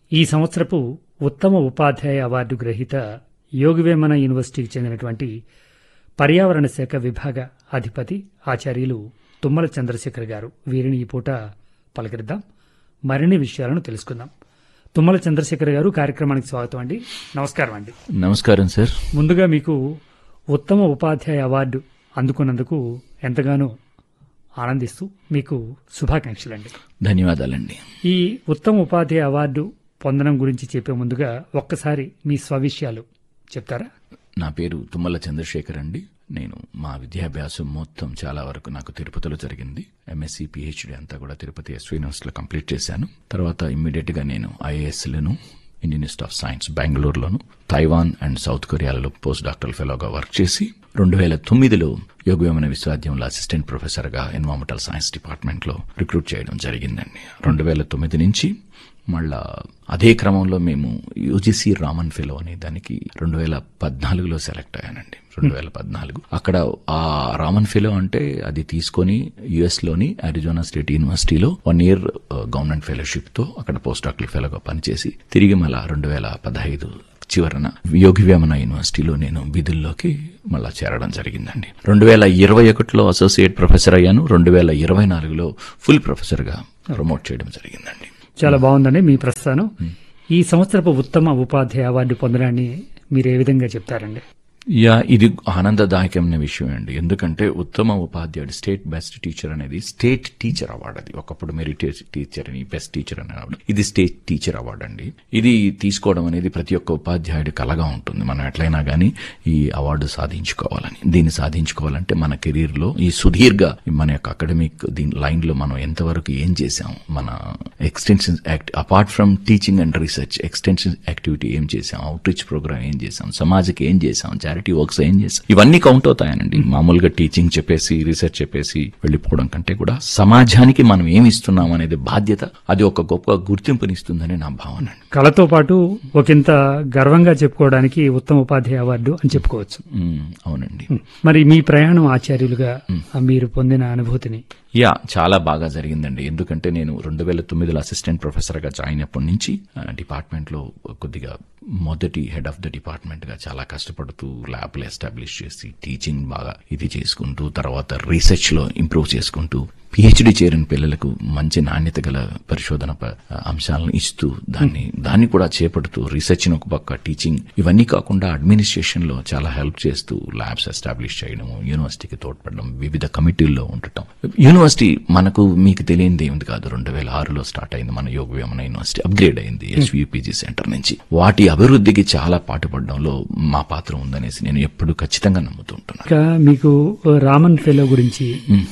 ఈ సంవత్సరపు ఉత్తమ ఉపాధ్యాయ అవార్డు గ్రహీత యోగివేమన యూనివర్సిటీకి చెందినటువంటి పర్యావరణ శాఖ విభాగ అధిపతి ఆచార్యులు తుమ్మల చంద్రశేఖర్ గారు వీరిని ఈ పూట పలకరిద్దాం మరిన్ని విషయాలను తెలుసుకుందాం తుమ్మల చంద్రశేఖర్ గారు కార్యక్రమానికి స్వాగతం అండి నమస్కారం అండి నమస్కారం సార్ ముందుగా మీకు ఉత్తమ ఉపాధ్యాయ అవార్డు అందుకున్నందుకు ఎంతగానో ఆనందిస్తూ మీకు శుభాకాంక్షలండి ధన్యవాదాలండి ఈ ఉత్తమ ఉపాధ్యాయ అవార్డు పొందడం గురించి చెప్పే ముందుగా ఒక్కసారి మీ స్వవిషయాలు చెప్తారా నా పేరు తుమ్మల చంద్రశేఖర్ అండి నేను మా విద్యాభ్యాసం మొత్తం చాలా వరకు నాకు తిరుపతిలో జరిగింది ఎంఎస్సి పిహెచ్డి అంతా కూడా తిరుపతి ఎస్ యూనివర్సిటీలో కంప్లీట్ చేశాను తర్వాత ఇమ్మీడియట్ గా నేను ఐఏఎస్లను ఇండియన్ ఇన్స్టిట్యూట్ ఆఫ్ సైన్స్ బెంగళూరులోను తైవాన్ అండ్ సౌత్ కొరియాలో పోస్ట్ డాక్టరల్ ఫెలోగా వర్క్ చేసి రెండు వేల తొమ్మిదిలో యోగవేమన విశ్వవిద్యాలయంలో అసిస్టెంట్ ప్రొఫెసర్ గా ఎన్వామెంటల్ సైన్స్ డిపార్ట్మెంట్ లో రిక్రూట్ చేయడం జరిగిందండి రెండు వేల తొమ్మిది నుంచి మళ్ళా అదే క్రమంలో మేము యూజీసీ రామన్ ఫెలో అనే దానికి రెండు వేల పద్నాలుగులో సెలెక్ట్ అయ్యానండి రెండు వేల పద్నాలుగు అక్కడ ఆ రామన్ ఫెలో అంటే అది తీసుకొని యుఎస్ లోని అరిజోనా స్టేట్ యూనివర్సిటీలో వన్ ఇయర్ గవర్నమెంట్ ఫెలోషిప్ తో అక్కడ పోస్ట్ డాక్టరల్ ఫెలోగా పనిచేసి తిరిగి మళ్ళా రెండు వేల పదహైదు చివరన యోగి వేమన యూనివర్సిటీలో నేను విధుల్లోకి మళ్ళా చేరడం జరిగిందండి రెండు వేల ఇరవై ఒకటిలో అసోసియేట్ ప్రొఫెసర్ అయ్యాను రెండు వేల ఇరవై నాలుగులో ఫుల్ ప్రొఫెసర్ గా ప్రమోట్ చేయడం జరిగిందండి చాలా బాగుందండి మీ ప్రస్థానం ఈ సంవత్సరపు ఉత్తమ ఉపాధ్యాయ అవార్డు పొందడాన్ని మీరు ఏ విధంగా చెప్తారండి యా ఇది ఆనందదాయకమైన విషయం అండి ఎందుకంటే ఉత్తమ ఉపాధ్యాయుడు స్టేట్ బెస్ట్ టీచర్ అనేది స్టేట్ టీచర్ అవార్డు అది ఒకప్పుడు మెరిటేజ్ టీచర్ అని బెస్ట్ టీచర్ అని అవార్డు ఇది స్టేట్ టీచర్ అవార్డు అండి ఇది తీసుకోవడం అనేది ప్రతి ఒక్క ఉపాధ్యాయుడి కలగా ఉంటుంది మనం ఎట్లయినా గానీ ఈ అవార్డు సాధించుకోవాలని దీన్ని సాధించుకోవాలంటే మన కెరీర్ లో ఈ సుదీర్ఘ మన యొక్క అకాడమిక్ దీని లైన్ లో మనం ఎంతవరకు ఏం చేశాం మన extension act apart from teaching and research extension activity ఏం చేశాం అవుట్ రీచ్ ప్రోగ్రామ్ ఏం చేశాం సమాజకి ఏం చేశాం చారిటీ వర్క్స్ ఏం చేశాం ఇవన్నీ కౌంట్ అవుతాయనండి మామూలుగా టీచింగ్ చెప్పేసి రీసెర్చ్ చెప్పేసి వెళ్ళిపోవడం కంటే కూడా సమాజానికి మనం ఏమి ఇస్తున్నాం అనేది బాధ్యత అది ఒక గొప్ప గుర్తింపునిస్తుందని నా భావన అండి కళతో పాటు ఒకంత గర్వంగా చెప్పుకోవడానికి ఉత్తమ ఉపాధ్యాయ అవార్డు అని చెప్పుకోవచ్చు ఉమ్, అవునండి మరి మీ ప్రయాణం ఆచార్యులుగా మీరు పొందిన అనుభూతిని యా చాలా బాగా జరిగిందండి ఎందుకంటే నేను రెండు వేల తొమ్మిదిలో అసిస్టెంట్ ప్రొఫెసర్ గా జాయిన్ అప్పటి నుంచి డిపార్ట్మెంట్ లో కొద్దిగా మొదటి హెడ్ ఆఫ్ ద డిపార్ట్మెంట్ గా చాలా కష్టపడుతూ ల్యాబ్లు ఎస్టాబ్లిష్ చేసి టీచింగ్ బాగా ఇది చేసుకుంటూ తర్వాత రీసెర్చ్ లో ఇంప్రూవ్ చేసుకుంటూ పిహెచ్డి చేరిన పిల్లలకు మంచి నాణ్యత గల పరిశోధన ప- అంశాలను ఇస్తూ దాన్ని దాన్ని కూడా చేపడుతూ రీసెర్చ్ ఒక పక్క టీచింగ్ ఇవన్నీ కాకుండా అడ్మినిస్ట్రేషన్ లో చాలా హెల్ప్ చేస్తూ ల్యాబ్స్ ఎస్టాబ్లిష్ చేయడం యూనివర్సిటీకి తోడ్పడడం వివిధ కమిటీల్లో ఉండటం యూనివర్సిటీ మనకు మీకు తెలియంది ఏమిటి కాదు రెండు వేల ఆరులో స్టార్ట్ అయింది మన యోగ వేమన యూనివర్సిటీ అప్గ్రేడ్ అయింది ఎస్విపిజి సెంటర్ నుంచి వాటి అభివృద్ధికి చాలా పాటుపడడంలో మా పాత్ర ఉందనేసి నేను ఎప్పుడు ఖచ్చితంగా నమ్ముతూ ఉంటున్నాను ఇంకా మీకు రామన్ ఫెలో గురించి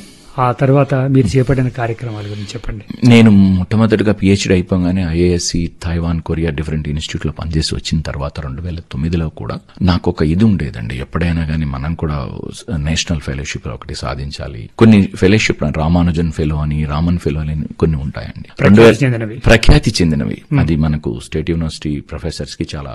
ఆ తర్వాత మీరు చేపట్టిన కార్యక్రమాల గురించి చెప్పండి నేను మొట్టమొదటిగా పిహెచ్డి అయిపోగానే IISc Taiwan Korea different institute లో పనిచేసి వచ్చిన తర్వాత రెండు వేల తొమ్మిదిలో కూడా నాకు ఒక ఇది ఉండేదండి ఎప్పుడైనా కానీ మనం కూడా నేషనల్ ఫెలోషిప్ ఒకటి సాధించాలి కొన్ని ఫెలోషిప్ రామానుజన్ ఫెలో అని రామన్ ఫెలో అని కొన్ని ఉంటాయండి రెండు ప్రఖ్యాతి వేల చెందినవి ప్రఖ్యాతి చెందినవి అది మనకు స్టేట్ యూనివర్సిటీ ప్రొఫెసర్స్ కి చాలా